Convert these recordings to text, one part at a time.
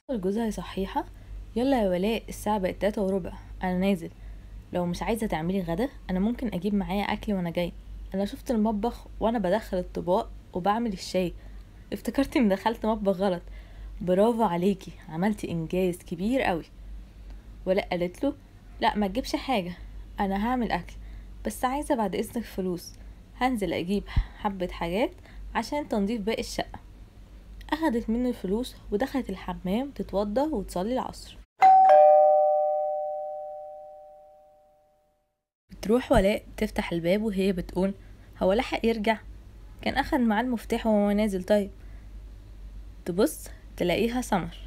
جوزها يصحيها يلا يا ولاء الساعة بقت تلاتة وربع أنا نازل لو مش عايزة تعملي غدا أنا ممكن أجيب معايا أكل وأنا جاي أنا شفت المطبخ وأنا بدخل الطباق وبعمل الشاي افتكرت إني دخلت مطبخ غلط برافو عليكي عملتي إنجاز كبير قوي ولاء قالت له لا ما تجيبش حاجة أنا هعمل أكل بس عايزة بعد إذنك فلوس هنزل أجيب حبة حاجات عشان تنظيف باقي الشقة أخدت منه الفلوس ودخلت الحمام تتوضى وتصلي العصر بتروح ولاء تفتح الباب وهي بتقول هو لحق يرجع كان أخد معاه المفتاح وهو نازل طيب تبص تلاقيها سمر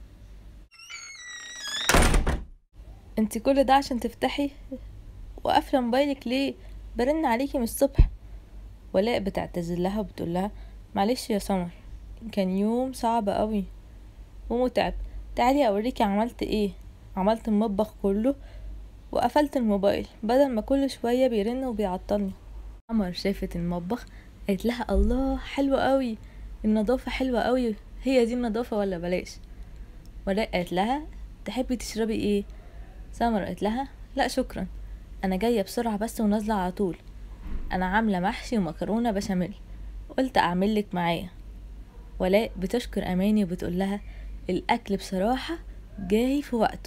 انتي كل ده عشان تفتحي وقافله موبايلك ليه برن عليكي من الصبح ولاء بتعتذر لها وبتقول لها معلش يا سمر كان يوم صعب قوي ومتعب تعالي اوريكي عملت ايه عملت المطبخ كله وقفلت الموبايل بدل ما كل شويه بيرن وبيعطلني سمر شافت المطبخ قالت لها الله حلو قوي النظافه حلوه قوي هي دي النظافه ولا بلاش ولاء قالت لها تحبي تشربي ايه سمر قالت لها لا شكرا انا جايه بسرعه بس ونازله على طول انا عامله محشي ومكرونه بشاميل قلت اعملك معايا ولاء بتشكر اماني وبتقول لها الاكل بصراحه جاي في وقته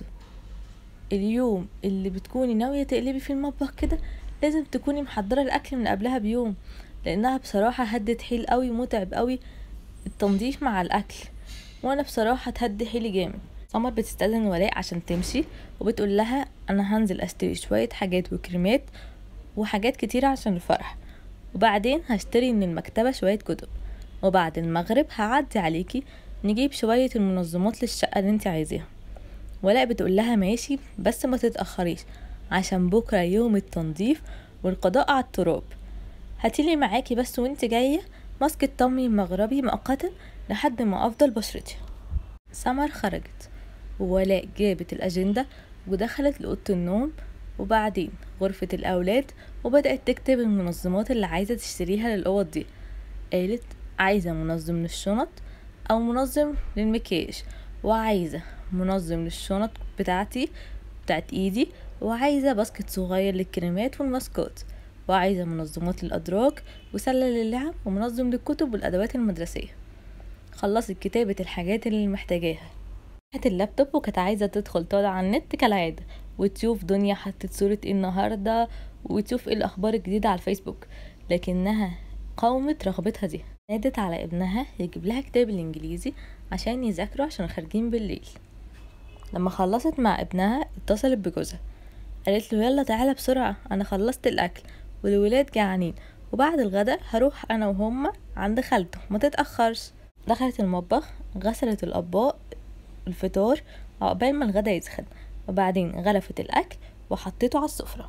اليوم اللي بتكوني ناويه تقلبي في المطبخ كده لازم تكوني محضره الاكل من قبلها بيوم لانها بصراحه هدت حيل قوي متعب قوي التنظيف مع الاكل وانا بصراحه تهدي حيلي جامد سمر بتستأذن ولاء عشان تمشي وبتقول لها انا هنزل اشتري شوية حاجات وكريمات وحاجات كتيرة عشان الفرح وبعدين هشتري من المكتبة شوية كتب وبعد المغرب هعدي عليكي نجيب شوية المنظمات للشقة اللي انت عايزاها ولاء بتقول لها ماشي بس ما تتأخريش عشان بكرة يوم التنظيف والقضاء على التراب هاتيلي معاكي بس وانت جاية ماسكة طمي مغربي مؤقتا لحد ما افضل بشرتي سمر خرجت وولاء جابت الأجندة ودخلت لأوضة النوم وبعدين غرفة الأولاد وبدأت تكتب المنظمات اللي عايزة تشتريها للأوض دي قالت عايزة منظم للشنط أو منظم للمكياج وعايزة منظم للشنط بتاعتي بتاعت ايدي وعايزة باسكت صغير للكريمات والماسكات وعايزة منظمات للأدراج وسلة للعب ومنظم للكتب والأدوات المدرسية خلصت كتابة الحاجات اللي محتاجاها فتحت اللابتوب وكانت عايزة تدخل تقعد على النت كالعادة وتشوف دنيا حطت صورة ايه النهاردة وتشوف ايه الأخبار الجديدة على الفيسبوك لكنها قاومت رغبتها دي نادت على ابنها يجيب لها كتاب الإنجليزي عشان يذاكروا عشان خارجين بالليل لما خلصت مع ابنها اتصلت بجوزها قالت له يلا تعالى بسرعة أنا خلصت الأكل والولاد جعانين وبعد الغدا هروح أنا وهما عند خالته ما تتأخرش دخلت المطبخ غسلت الأطباق الفطار عقبال ما الغدا يسخن وبعدين غرفت الأكل وحطيته على السفرة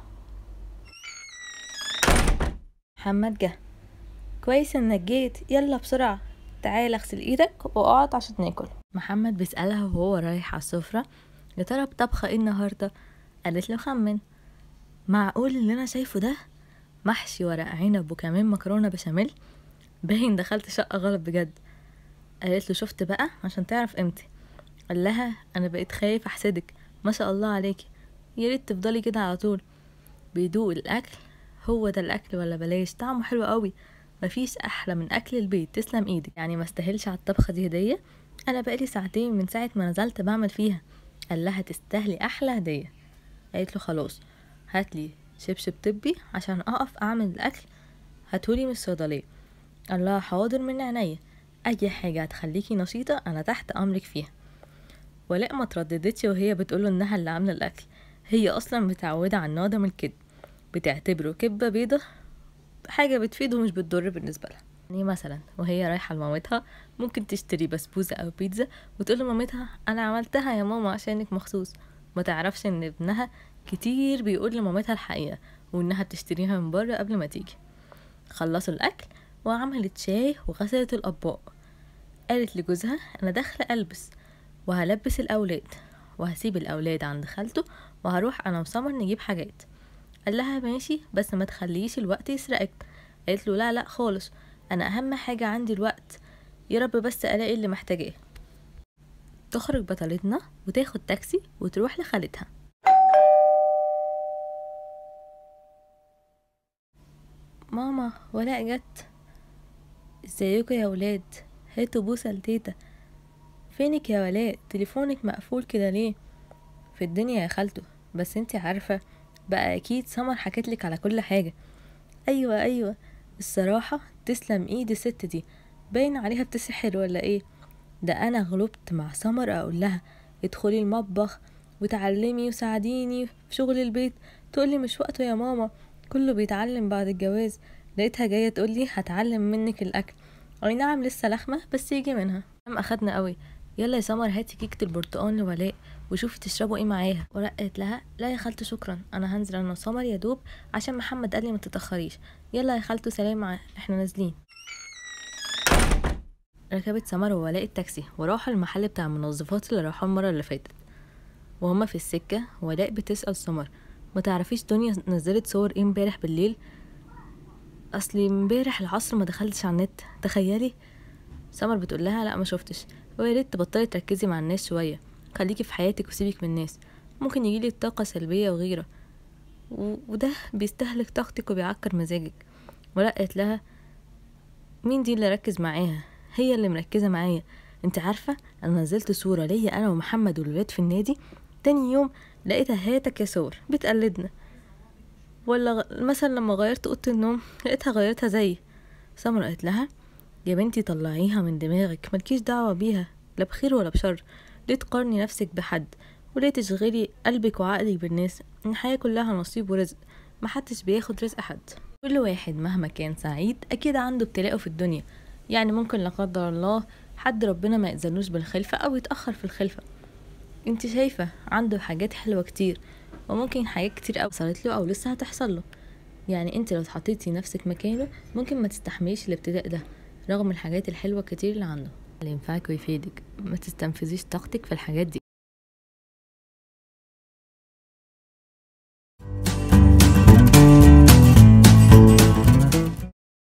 محمد جه كويس انك جيت يلا بسرعة تعال اغسل ايدك واقعد عشان ناكل محمد بيسألها وهو رايح على السفرة يا ترى بطبخة ايه النهاردة قالت له خمن معقول اللي انا شايفه ده محشي ورق عنب وكمان مكرونة بشاميل باين دخلت شقة غلط بجد قالت له شفت بقى عشان تعرف قيمتي قال لها انا بقيت خايف احسدك ما شاء الله عليكي يا ريت تفضلي كده على طول بيدوق الاكل هو ده الاكل ولا بلاش طعمه حلو قوي مفيش احلى من اكل البيت تسلم ايدك يعني ما استاهلش على الطبخه دي هديه انا بقالي ساعتين من ساعه ما نزلت بعمل فيها قال لها تستاهلي احلى هديه قالت له خلاص هاتلي شبشب طبي عشان اقف اعمل الاكل هاتولي من الصيدليه قال لها حاضر من عينيا اي حاجه هتخليكي نشيطه انا تحت امرك فيها ولاء ما ترددتش وهي بتقوله انها اللي عامله الاكل هي اصلا متعوده على النوع ده من الكذب بتعتبره كبه بيضه حاجه بتفيده مش بتضر بالنسبه لها يعني مثلا وهي رايحه لمامتها ممكن تشتري بسبوسه او بيتزا وتقول لمامتها انا عملتها يا ماما عشانك مخصوص ما تعرفش ان ابنها كتير بيقول لمامتها الحقيقه وانها بتشتريها من بره قبل ما تيجي خلصوا الاكل وعملت شاي وغسلت الاطباق قالت لجوزها انا داخله البس وهلبس الأولاد وهسيب الأولاد عند خالته وهروح أنا وسمر نجيب حاجات قال لها ماشي بس ما تخليش الوقت يسرقك قالت له لا لا خالص أنا أهم حاجة عندي الوقت يا رب بس ألاقي اللي محتاجاه تخرج بطلتنا وتاخد تاكسي وتروح لخالتها ماما ولاء جت ازيكوا يا ولاد هاتوا بوسة لتيتا فينك يا ولاء تليفونك مقفول كده ليه في الدنيا يا خالته بس انتي عارفة بقى اكيد سمر حكتلك على كل حاجة ايوه ايوه الصراحة تسلم ايد الست دي باين عليها بتسحر ولا ايه ده انا غلبت مع سمر اقول لها ادخلي المطبخ وتعلمي وساعديني في شغل البيت تقولي مش وقته يا ماما كله بيتعلم بعد الجواز لقيتها جاية تقولي هتعلم منك الأكل أي نعم لسه لخمة بس يجي منها قام أخدنا قوي يلا يا سمر هاتي كيكة البرتقال لولاء وشوفي تشربوا ايه معاها وراء قالت لها لا يا خالته شكرا انا هنزل انا وسمر يا دوب عشان محمد قال لي ما تتاخريش يلا يا خالته سلام ع- احنا نازلين ركبت سمر وولاء التاكسي وراحوا المحل بتاع المنظفات اللي راحوا المرة اللي فاتت وهما في السكة ولاء بتسأل سمر ما تعرفيش دنيا نزلت صور ايه امبارح بالليل اصلي امبارح العصر ما دخلتش على النت تخيلي سمر بتقول لها لا ما شفتش ويا ريت تبطلي تركزي مع الناس شويه خليكي في حياتك وسيبك من الناس ممكن يجيلك طاقه سلبيه وغيره و... وده بيستهلك طاقتك وبيعكر مزاجك ولا قالت لها مين دي اللي ركز معاها هي اللي مركزه معايا انت عارفه انا نزلت صوره ليا انا ومحمد والولاد في النادي تاني يوم لقيتها هاتك يا صور بتقلدنا ولا غ- مثلا لما غيرت اوضه النوم لقيتها غيرتها زيي سمر قالت لها يا بنتي طلعيها من دماغك ملكيش دعوه بيها لا بخير ولا بشر ليه تقارني نفسك بحد وليه تشغلي قلبك وعقلك بالناس الحياه كلها نصيب ورزق محدش بياخد رزق حد كل واحد مهما كان سعيد اكيد عنده ابتلاءه في الدنيا يعني ممكن لا قدر الله حد ربنا ما يأذنوش بالخلفة او يتأخر في الخلفة انت شايفة عنده حاجات حلوة كتير وممكن حاجات كتير أوي حصلت له او لسه هتحصل له يعني انت لو اتحطيتي نفسك مكانه ممكن ما تستحمليش الابتلاء ده رغم الحاجات الحلوة كتير اللي عنده اللي ينفعك ويفيدك ما تستنفذيش طاقتك في الحاجات دي